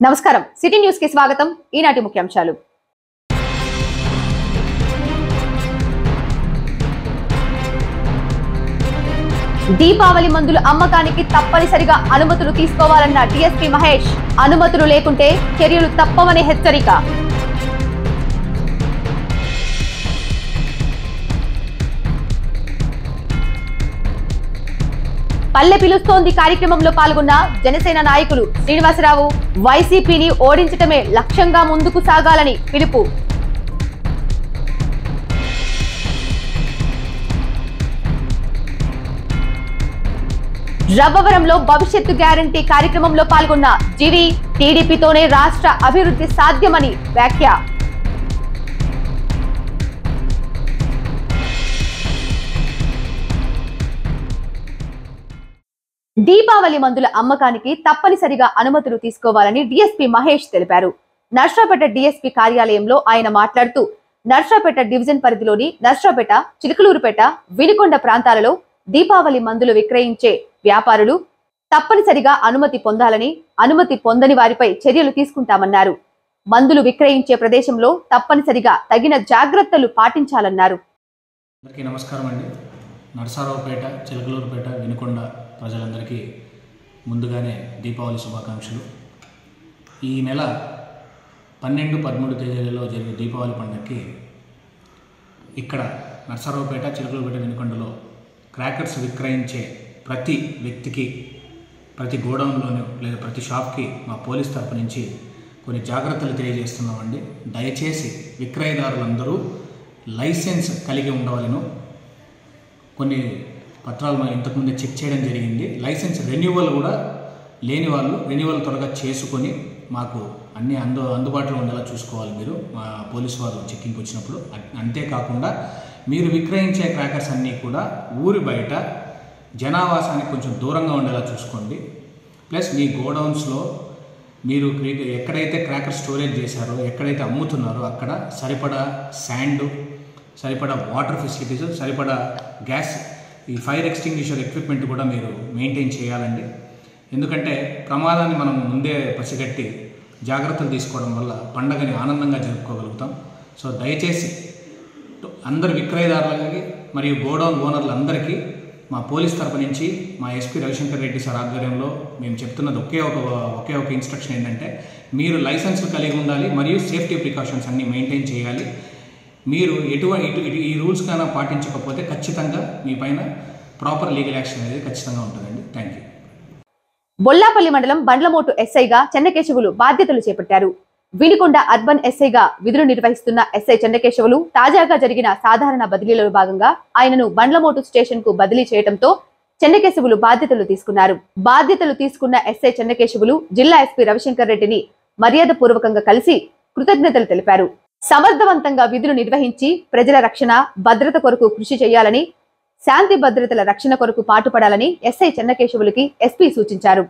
నమస్కారం city news కి స్వాగతం ఈనాటి ముఖ్యాంశాలు దీపావళి మందులు అమ్మకానికి తప్పనిసరిగా అనుమతులు తీసుకోవాలన్న డిఎస్పీ మహేష్ అనుమతులు లేకుంటే చర్యలు తప్పవనే హెచ్చరిక పల్లె పిలుస్తోంది కార్యక్రమంలో పాల్గొన్న జనసేన నాయకులు శ్రీనివాసరావు వైసీపీని ఓడించటమే లక్ష్యంగా ముందుకు సాగాలని పిలుపు రబ్బవరంలో భవిష్యత్తు గ్యారంటీ కార్యక్రమంలో పాల్గొన్న జీవి టీడీపీతోనే రాష్ట్ర అభివృద్ధి సాధ్యమని వ్యాఖ్య దీపావళి మందుల అమ్మకానికి తప్పనిసరిగా అనుమతులు తీసుకోవాలని డీఎస్పీ మహేష్ తెలిపారు నర్సాపేట డీఎస్పీ కార్యాలయంలో ఆయన మాట్లాడుతూ నర్సాపేట డివిజన్ పరిధిలోని నర్సాపేట చిలుకలూరుపేట వినుకొండ ప్రాంతాలలో దీపావళి మందులు విక్రయించే వ్యాపారులు తప్పనిసరిగా అనుమతి పొందాలని అనుమతి పొందని వారిపై చర్యలు తీసుకుంటామన్నారు మందులు విక్రయించే ప్రదేశంలో తప్పనిసరిగా తగిన జాగ్రత్తలు పాటించాలన్నారు అందరికీ నమస్కారం అండి నరసారావుపేట చిలకలూరుపేట వినుకొండ ప్రజలందరికీ ముందుగానే దీపావళి శుభాకాంక్షలు ఈ నెల పన్నెండు పదమూడు తేదీలలో జరిగే దీపావళి పండుగకి ఇక్కడ నరసరావుపేట చిలకలూరుపేట వినుకొండలో క్రాకర్స్ విక్రయించే ప్రతి వ్యక్తికి ప్రతి గోడౌన్లోనూ లేదా ప్రతి షాప్కి మా పోలీస్ తరపు నుంచి కొన్ని జాగ్రత్తలు తెలియజేస్తున్నామండి దయచేసి విక్రయదారులందరూ లైసెన్స్ కలిగి ఉండవలను కొన్ని పత్రాలు మనం ఇంతకుముందే చెక్ చేయడం జరిగింది లైసెన్స్ రెన్యువల్ కూడా లేని వాళ్ళు రెన్యువల్ త్వరగా చేసుకొని మాకు అన్ని అందు అందుబాటులో ఉండేలా చూసుకోవాలి మీరు మా పోలీసు వారు చెక్కింగ్కి వచ్చినప్పుడు అ- అంతేకాకుండా మీరు విక్రయించే క్రాకర్స్ అన్నీ కూడా ఊరి బయట జనావాసానికి కొంచెం దూరంగా ఉండేలా చూసుకోండి ప్లస్ మీ గోడౌన్స్లో మీరు క్రీ- ఎక్కడైతే క్రాకర్ స్టోరేజ్ చేశారో ఎక్కడైతే అమ్ముతున్నారో అక్కడ సరిపడా శాండ్ సరిపడా వాటర్ ఫెసిలిటీస్ సరిపడా గ్యాస్ ఈ ఫైర్ ఎక్స్టింగ్విషర్ ఎక్విప్మెంట్ కూడా మీరు మెయింటైన్ చేయాలండి ఎందుకంటే ప్రమాదాన్ని మనం ముందే పసిగట్టి జాగ్రత్తలు తీసుకోవడం వల్ల పండగని ఆనందంగా జరుపుకోగలుగుతాం సో దయచేసి అందరు విక్రయదారులకి మరియు గోడౌన్ ఓనర్లందరికీ మా పోలీస్ తరపు నుంచి మా ఎస్పీ రవిశంకర్ రెడ్డి సార్ ఆధ్వర్యంలో మేము చెప్తున్నది ఒకే ఒక ఒకే ఒక ఇన్స్ట్రక్షన్ ఏంటంటే మీరు లైసెన్స్లు కలిగి ఉండాలి మరియు సేఫ్టీ ప్రికాషన్స్ అన్నీ మెయింటైన్ చేయాలి మీరు ఎటువంటి ఇటు ఇటు ఈ రూల్స్ కన్నా పాటించకపోతే ఖచ్చితంగా మీ పైన ప్రాపర్ లీగల్ యాక్షన్ అనేది ఖచ్చితంగా ఉంటుందండి థ్యాంక్ యూ బొల్లాపల్లి మండలం బండ్లమోటు ఎస్ఐగా చెన్నకేశవులు బాధ్యతలు చేపట్టారు వినుకొండ అర్బన్ ఎస్ఐగా విధులు నిర్వహిస్తున్న ఎస్ఐ చెన్నకేశవులు తాజాగా జరిగిన సాధారణ బదిలీలో భాగంగా ఆయనను బండ్లమోటు స్టేషన్ కు బదిలీ చేయడంతో చెన్నకేశవులు బాధ్యతలు తీసుకున్నారు బాధ్యతలు తీసుకున్న ఎస్ఐ చెన్నకేశవులు జిల్లా ఎస్పీ రవిశంకర్ రెడ్డిని మర్యాద పూర్వకంగా కలిసి కృతజ్ఞతలు తెలిపారు సమర్థవంతంగా విధులు నిర్వహించి ప్రజల రక్షణ భద్రత కొరకు కృషి చేయాలని శాంతి భద్రతల రక్షణ కొరకు పాటుపడాలని ఎస్ఐ చెన్నకేశవులకి ఎస్పీ సూచించారు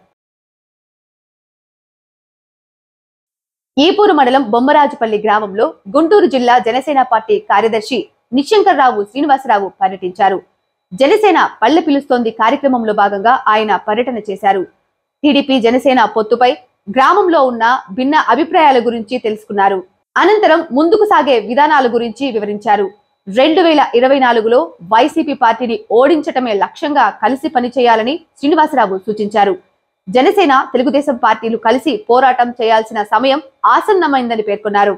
ఈపూరు మండలం బొమ్మరాజుపల్లి గ్రామంలో గుంటూరు జిల్లా జనసేన పార్టీ కార్యదర్శి నిశంకర్రావు శ్రీనివాసరావు పర్యటించారు జనసేన పల్లె పిలుస్తోంది కార్యక్రమంలో భాగంగా ఆయన పర్యటన చేశారు టీడీపీ జనసేన పొత్తుపై గ్రామంలో ఉన్న భిన్న అభిప్రాయాల గురించి తెలుసుకున్నారు అనంతరం ముందుకు సాగే విధానాల గురించి వివరించారు రెండు వేల ఇరవై నాలుగులో వైసీపీ పార్టీని ఓడించటమే లక్ష్యంగా కలిసి పనిచేయాలని శ్రీనివాసరావు సూచించారు జనసేన తెలుగుదేశం పార్టీలు కలిసి పోరాటం చేయాల్సిన సమయం ఆసన్నమైందని పేర్కొన్నారు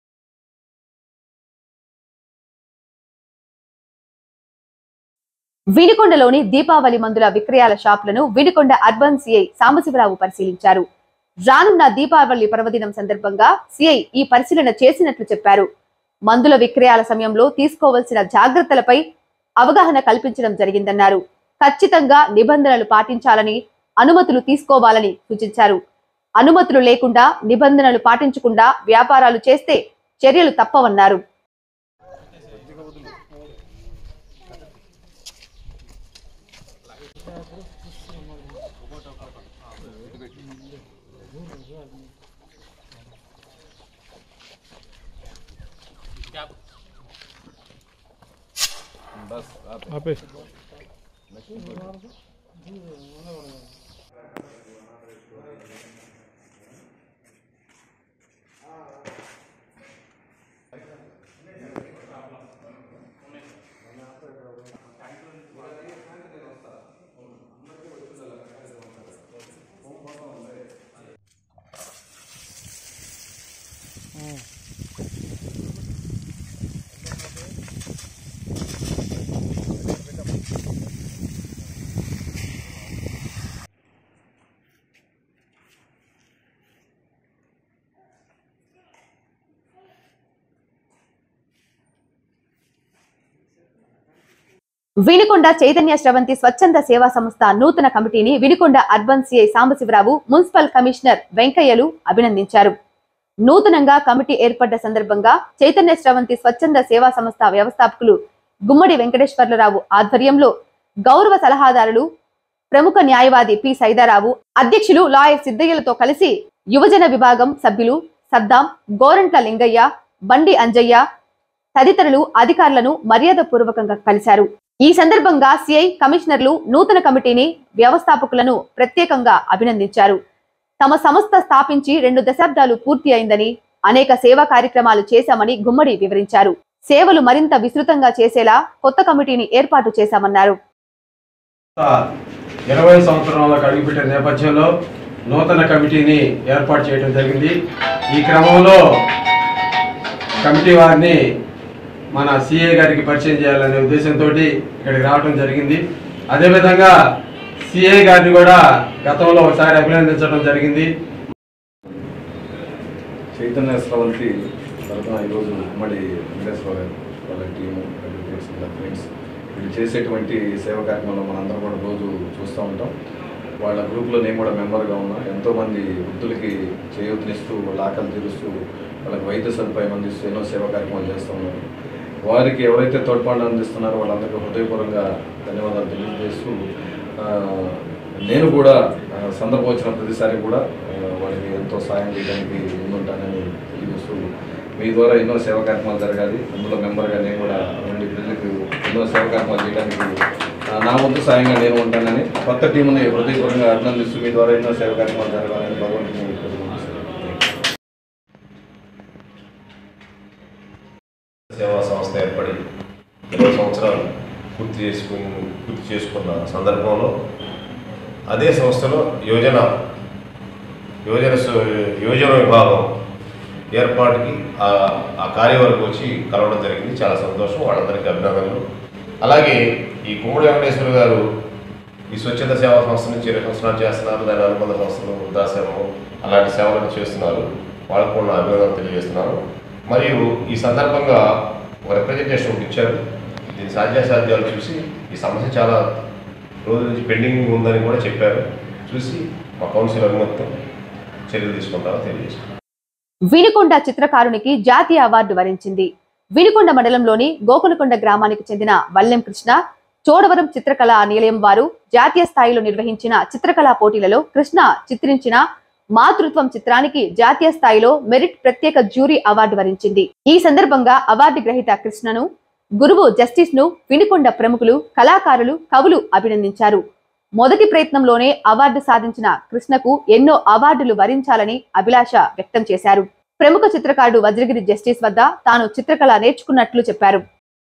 వినుకొండలోని దీపావళి మందుల విక్రయాల షాపులను వినుకొండ అర్బన్ సిఐ సాంబశివరావు పరిశీలించారు రానున్న దీపావళి పర్వదినం సందర్భంగా సిఐ ఈ పరిశీలన చేసినట్లు చెప్పారు మందుల విక్రయాల సమయంలో తీసుకోవాల్సిన జాగ్రత్తలపై అవగాహన కల్పించడం జరిగిందన్నారు ఖచ్చితంగా నిబంధనలు పాటించాలని అనుమతులు తీసుకోవాలని సూచించారు అనుమతులు లేకుండా నిబంధనలు పాటించకుండా వ్యాపారాలు చేస్తే చర్యలు తప్పవన్నారు ఆపే వినుకొండ చైతన్య శ్రవంతి స్వచ్ఛంద సేవా సంస్థ నూతన కమిటీని Vinukonda urban CI Sambasiva Rao municipal commissioner వెంకయ్యలు అభినందించారు నూతనంగా కమిటీ ఏర్పడ్డ సందర్భంగా చైతన్య శ్రవంతి స్వచ్ఛంద సేవా సంస్థ వ్యవస్థాపకులు గుమ్మడి వెంకటేశ్వర్లరావు ఆధ్వర్యంలో గౌరవ సలహాదారులు ప్రముఖ న్యాయవాది పి సైదారావు అధ్యక్షులు లాయర్ సిద్ధయ్యలతో కలిసి యువజన విభాగం సభ్యులు సద్దాం గోరంట్ల లింగయ్య బండి అంజయ్య తదితరులు అధికారులను మర్యాదపూర్వకంగా కలిశారు ఈ సందర్భంగా సిఐ కమిషనర్లు నూతన కమిటీని వ్యవస్థాపకులను ప్రత్యేకంగా అభినందించారు తమ సంస్థ స్థాపించి రెండు దశాబ్దాలు పూర్తి అయిందని అనేక సేవా కార్యక్రమాలు చేశామని గుమ్మడి వివరించారు సేవలు మరింత విస్తృతంగా చేసేలా కొత్త కమిటీని ఏర్పాటు చేశామన్నారు ఇరవై సంవత్సరాలకు అడుగుపెట్టిన నేపథ్యంలో నూతన కమిటీని ఏర్పాటు చేయడం జరిగింది ఈ క్రమంలో కమిటీ వారిని మన సిఏ గారికి పరిచయం చేయాలనే ఉద్దేశంతో ఇక్కడికి రావడం జరిగింది అదేవిధంగా సిఏ గారిని కూడా గతంలో ఒకసారి అభినందించడం జరిగింది చైతన్య స్రవంతి తరఫున ఈరోజు ఉమ్మడి వెంకటేశ్వర గారు వాళ్ళ టీము అడ్వకేట్స్ వాళ్ళ ఫ్రెండ్స్ వీళ్ళు చేసేటువంటి సేవా కార్యక్రమంలో మనందరం కూడా రోజు చూస్తూ ఉంటాం వాళ్ళ గ్రూప్లో నేను కూడా మెంబర్గా ఉన్నా ఎంతోమంది వృద్ధులకి చేయూతనిస్తూ వాళ్ళ ఆకలి తీరుస్తూ వాళ్ళకి వైద్య సదుపాయం అందిస్తూ ఎన్నో సేవా కార్యక్రమాలు చేస్తూ ఉన్నారు వారికి ఎవరైతే తోడ్పాటు అందిస్తున్నారో వాళ్ళందరికీ హృదయపూర్వకంగా ధన్యవాదాలు తెలియజేస్తూ ఆ, నేను కూడా ఆ, సందర్భం వచ్చిన ప్రతిసారి కూడా ఆ, వాళ్ళకి ఎంతో సాయం చేయడానికి ముందుంటానని తెలియజేస్తూ మీ ద్వారా ఎన్నో సేవా కార్యక్రమాలు జరగాలి అందులో మెంబర్గా నేను కూడా ఉండి ప్రజలకు ఎన్నో సేవా కార్యక్రమాలు చేయడానికి ఆ, నా వంతు సాయంగా నేను ఉంటానని కొత్త టీముని హృదయపూర్వకంగా అభినందిస్తూ మీ ద్వారా ఎన్నో సేవా కార్యక్రమాలు జరగాలని భగవంతుని కోరుకుంటున్నాను. సేవా సంస్థ ఏర్పడి ఇరవై సంవత్సరాలు పూర్తి చేసుకుని పూర్తి చేసుకున్న సందర్భంలో అదే సంస్థలో యోజన యోజన సు- యోజన విభాగం ఏర్పాటుకి ఆ- ఆ కార్యవర్గం వచ్చి కలవడం జరిగింది చాలా సంతోషం వాళ్ళందరికీ అభినందనలు అలాగే ఈ కుమ్మడి వెంకటేశ్వర గారు ఈ స్వచ్ఛంద సేవా సంస్థ నుంచి ఇరవై సంవత్సరాలు చేస్తున్నారు దాని అనుబంధ సంస్థలు వృద్ధాశ్రమం అలాంటి సేవలను చేస్తున్నారు వాళ్ళకు కూడా నా అభినందనలు తెలియజేస్తున్నాను మరియు ఈ సందర్భంగా ఒక రిప్రజెంటేషన్ ఒకటి ఇచ్చారు దీని సాధ్యాసాధ్యాలు చూసి ఈ సమస్య చాలా రోజుల నుంచి పెండింగ్ ఉందని కూడా చెప్పారు చూసి మా కౌన్సిల్ అనుమతితో చర్యలు తీసుకుంటారో తెలియజేస్తున్నాను వినుకొండ చిత్రకారునికి జాతీయ అవార్డు వరించింది వినుకొండ మండలంలోని గోకులకొండ గ్రామానికి చెందిన వల్లెం కృష్ణ చోడవరం చిత్రకళా నిలయం వారు జాతీయ స్థాయిలో నిర్వహించిన చిత్రకళా పోటీలలో కృష్ణ చిత్రించిన మాతృత్వం చిత్రానికి జాతీయ స్థాయిలో మెరిట్ ప్రత్యేక జ్యూరీ అవార్డు వరించింది ఈ సందర్భంగా అవార్డు గ్రహీత కృష్ణను గురువు జస్టిస్ ను వినుకొండ ప్రముఖులు కళాకారులు కవులు అభినందించారు మొదటి ప్రయత్నంలోనే అవార్డు సాధించిన కృష్ణకు ఎన్నో అవార్డులు వరించాలని అభిలాష వ్యక్తం చేశారు ప్రముఖ చిత్రకారుడు వజ్రగిరి జస్టిస్ వద్ద తాను చిత్రకళ నేర్చుకున్నట్లు చెప్పారు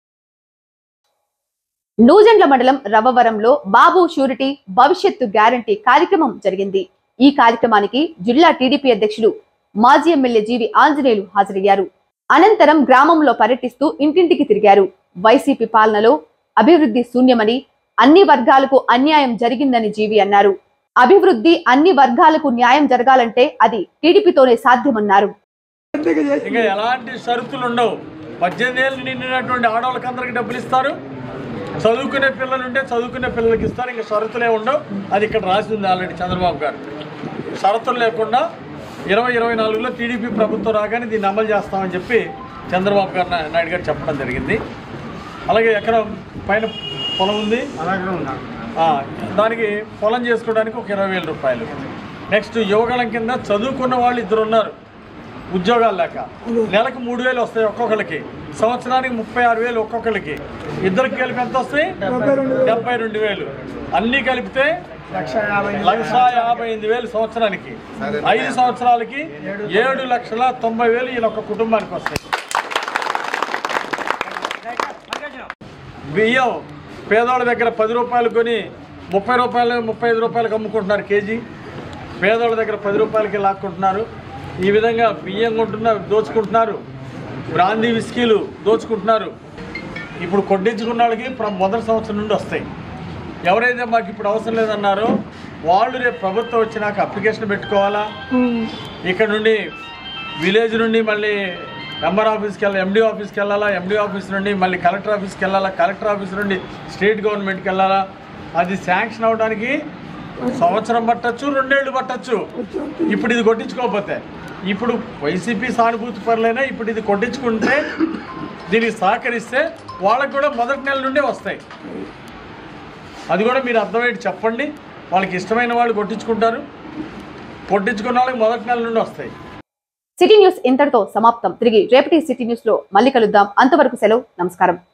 నూజెండ్ల మండలం రవ్వవరంలో బాబు షూరిటీ భవిష్యత్తు గ్యారంటీ కార్యక్రమం జరిగింది ఈ కార్యక్రమానికి జిల్లా టీడీపీ అధ్యక్షుడు మాజీ ఎమ్మెల్యే జీవి ఆంజనేయులు హాజరయ్యారు అనంతరం గ్రామంలో పర్యటిస్తూ ఇంటింటికి తిరిగారు వైసీపీ పాలనలో అభివృద్ధి శూన్యమని అన్ని వర్గాలకు అన్యాయం జరిగిందని జీవి అన్నారు అభివృద్ధి అన్ని వర్గాలకు న్యాయం జరగాలంటే అది టీడీపీతోనే సాధ్యమన్నారు ఇంకా ఎలాంటి షరతులు ఉండవు పద్దెనిమిది ఏళ్ళు నిండినటువంటి ఆడవాళ్ళకి అందరికి డబ్బులు ఇస్తారు చదువుకునే పిల్లలు ఉంటే చదువుకునే పిల్లలకి ఇస్తారు ఇంకా షరతులే ఉండవు అది ఇక్కడ రాసి ఉంది ఆల్రెడీ చంద్రబాబు గారు షరతులు లేకుండా ఇరవై ఇరవై నాలుగులో టీడీపీ ప్రభుత్వం రాగానే దీన్ని అమలు చేస్తామని చెప్పి చంద్రబాబు గారు నా- నాయుడు గారు చెప్పడం జరిగింది అలాగే ఎకరం పైన పొలం ఉంది ఆ, దానికి పొలం చేసుకోవడానికి ఒక ఇరవై వేల రూపాయలు నెక్స్ట్ యువగళం కింద చదువుకున్న వాళ్ళు ఇద్దరు ఉన్నారు ఉద్యోగాలు లేక నెలకు మూడు వేలు వస్తాయి ఒక్కొక్కరికి సంవత్సరానికి ముప్పై ఆరు వేలు ఒక్కొక్కరికి ఇద్దరికి కలిపి ఎంత వస్తాయి డెబ్బై రెండు వేలు అన్నీ కలిపితే లక్ష యాభై ఎనిమిది వేలు సంవత్సరానికి ఐదు సంవత్సరాలకి ఏడు లక్షల తొంభై వేలు ఈయన ఒక కుటుంబానికి వస్తాయి బియ్యం పేదవాళ్ళ దగ్గర పది రూపాయలు కొని ముప్పై రూపాయలు ముప్పై ఐదు రూపాయలకు అమ్ముకుంటున్నారు కేజీ పేదవాళ్ళ దగ్గర పది రూపాయలకి లాక్కుంటున్నారు ఈ విధంగా బియ్యం కొంటున్నారు దోచుకుంటున్నారు బ్రాందీ విస్కీలు దోచుకుంటున్నారు ఇప్పుడు కొట్టించుకున్న వాళ్ళకి ప్ర- మొదటి సంవత్సరం నుండి వస్తాయి ఎవరైతే మాకు ఇప్పుడు అవసరం లేదన్నారో వాళ్ళు రేపు ప్రభుత్వం వచ్చినాక అప్లికేషన్ పెట్టుకోవాలా ఇక్కడ నుండి విలేజ్ నుండి మళ్ళీ మెంబర్ ఆఫీస్కి వెళ్ళాలి ఎండి ఆఫీస్కి వెళ్ళాలా ఎండి ఆఫీస్ నుండి మళ్ళీ కలెక్టర్ ఆఫీస్కి వెళ్ళాలా కలెక్టర్ ఆఫీస్ నుండి స్టేట్ గవర్నమెంట్కి వెళ్ళాలా అది శాంక్షన్ అవడానికి సంవత్సరం పట్టచ్చు రెండేళ్ళు పట్టచ్చు ఇప్పుడు ఇది కొట్టించుకోకపోతే ఇప్పుడు వైసీపీ సానుభూతి పరులైనా ఇప్పుడు ఇది కొట్టించుకుంటే దీనికి సహకరిస్తే వాళ్ళకి కూడా మొదటి నెల నుండే వస్తాయి అది కూడా మీరు అర్థమయ్యేది చెప్పండి వాళ్ళకి ఇష్టమైన వాళ్ళు కొట్టించుకుంటారు కొట్టించుకున్న వాళ్ళకి మొదటి నెల నుండి వస్తాయి సిటీ న్యూస్ ఇంతటితో సమాప్తం తిరిగి రేపటి సిటీ న్యూస్ లో మళ్ళీ కలుద్దాం అంతవరకు సెలవు నమస్కారం